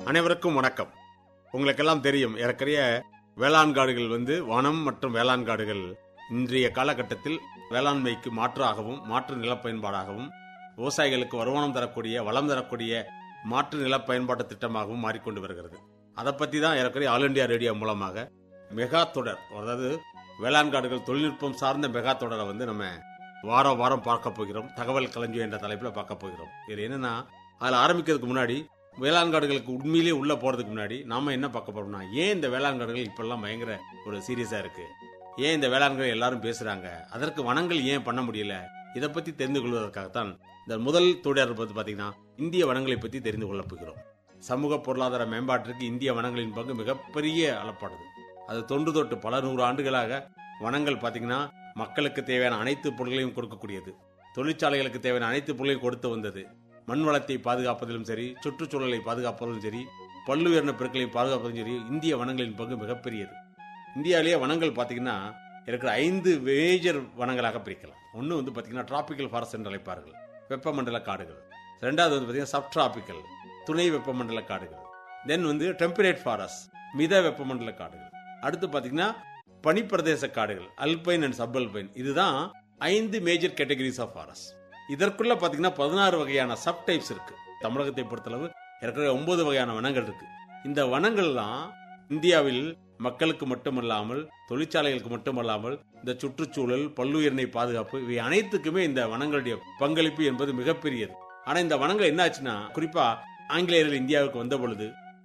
அனைவருக்கும் வணக்கம் உங்களுக்கெல்லாம் தெரியும் ஏறக்குறைய வேளாண் காடுகள் வந்து வனம் மற்றும் வேளாண் காடுகள் இன்றைய காலகட்டத்தில் வேளாண்மைக்கு மாற்றாகவும் மாற்று நிலப்பயன்பாடாகவும் விவசாயிகளுக்கு வருமானம் தரக்கூடிய வளம் தரக்கூடிய மாற்று நில பயன்பாட்டு திட்டமாகவும் மாறிக்கொண்டு வருகிறது அதை பற்றி தான் ஏறக்குறைய ஆல் இண்டியா ரேடியோ மூலமாக மெகா தொடர் அதாவது வேளாண் காடுகள் தொழில்நுட்பம் சார்ந்த மெகா தொடரை வந்து நம்ம வாரம் வாரம் பார்க்க போகிறோம் தகவல் களஞ்சியம் என்ற தலைப்பில் பார்க்க போகிறோம் இது என்னன்னா அதில் ஆரம்பிக்கிறதுக்கு முன்னாடி வேளாண் காடுகளுக்கு உண்மையிலேயே உள்ள போறதுக்கு முன்னாடி நாம என்ன பார்க்க போறோம்னா ஏன் இந்த வேளாண் காடுகள் இப்பெல்லாம் பயங்கர ஒரு சீரியஸா இருக்கு ஏன் இந்த வேளாண்கள் எல்லாரும் பேசுறாங்க அதற்கு வனங்கள் ஏன் பண்ண முடியல இதை பத்தி தெரிந்து கொள்வதற்காகத்தான் இந்த முதல் தொடர் பத்தி பாத்தீங்கன்னா இந்திய வனங்களை பத்தி தெரிந்து கொள்ளப் போகிறோம் சமூக பொருளாதார மேம்பாட்டிற்கு இந்திய வனங்களின் பங்கு மிகப்பெரிய அளப்பாடுது அது தொன்று தொட்டு பல நூறு ஆண்டுகளாக வனங்கள் பாத்தீங்கன்னா மக்களுக்கு தேவையான அனைத்து பொருட்களையும் கொடுக்கக்கூடியது தொழிற்சாலைகளுக்கு தேவையான அனைத்து பொருட்களையும் கொடுத்து வந்தது மண் வளத்தை பாதுகாப்பதிலும் சரி சுற்றுச்சூழலை பாதுகாப்பதிலும் சரி பல்லுயிரின பெருக்களை பாதுகாப்பதிலும் சரி இந்திய வனங்களின் பங்கு மிகப்பெரியது இந்தியாவிலேயே வனங்கள் பார்த்தீங்கன்னா இருக்கிற ஐந்து மேஜர் வனங்களாக பிரிக்கலாம் ஒன்று வந்து பார்த்தீங்கன்னா டிராபிக்கல் ஃபாரஸ்ட் என்று அழைப்பார்கள் வெப்பமண்டல காடுகள் ரெண்டாவது வந்து பார்த்தீங்கன்னா சப் டிராபிக்கல் துணை வெப்பமண்டல காடுகள் தென் வந்து டெம்பரேட் ஃபாரஸ்ட் மித வெப்பமண்டல காடுகள் அடுத்து பார்த்தீங்கன்னா பனிப்பிரதேச காடுகள் அல்பைன் அண்ட் சப் அல்பைன் இதுதான் ஐந்து மேஜர் கேட்டகரிஸ் ஆஃப் ஃபாரஸ்ட் இதற்குள்ள பாத்தீங்கன்னா பதினாறு வகையான சப் டைப்ஸ் இருக்கு தமிழகத்தை பொறுத்தளவு ஏற்கனவே ஒன்பது வகையான வனங்கள் இருக்கு இந்த வனங்கள்லாம் இந்தியாவில் மக்களுக்கு மட்டுமல்லாமல் தொழிற்சாலைகளுக்கு மட்டுமல்லாமல் இந்த சுற்றுச்சூழல் பல்லுயிரினை பாதுகாப்பு இவை அனைத்துக்குமே இந்த வனங்களுடைய பங்களிப்பு என்பது மிகப்பெரியது ஆனா இந்த வனங்கள் என்ன ஆச்சுன்னா குறிப்பா ஆங்கிலேயர்கள் இந்தியாவுக்கு வந்த பொழுது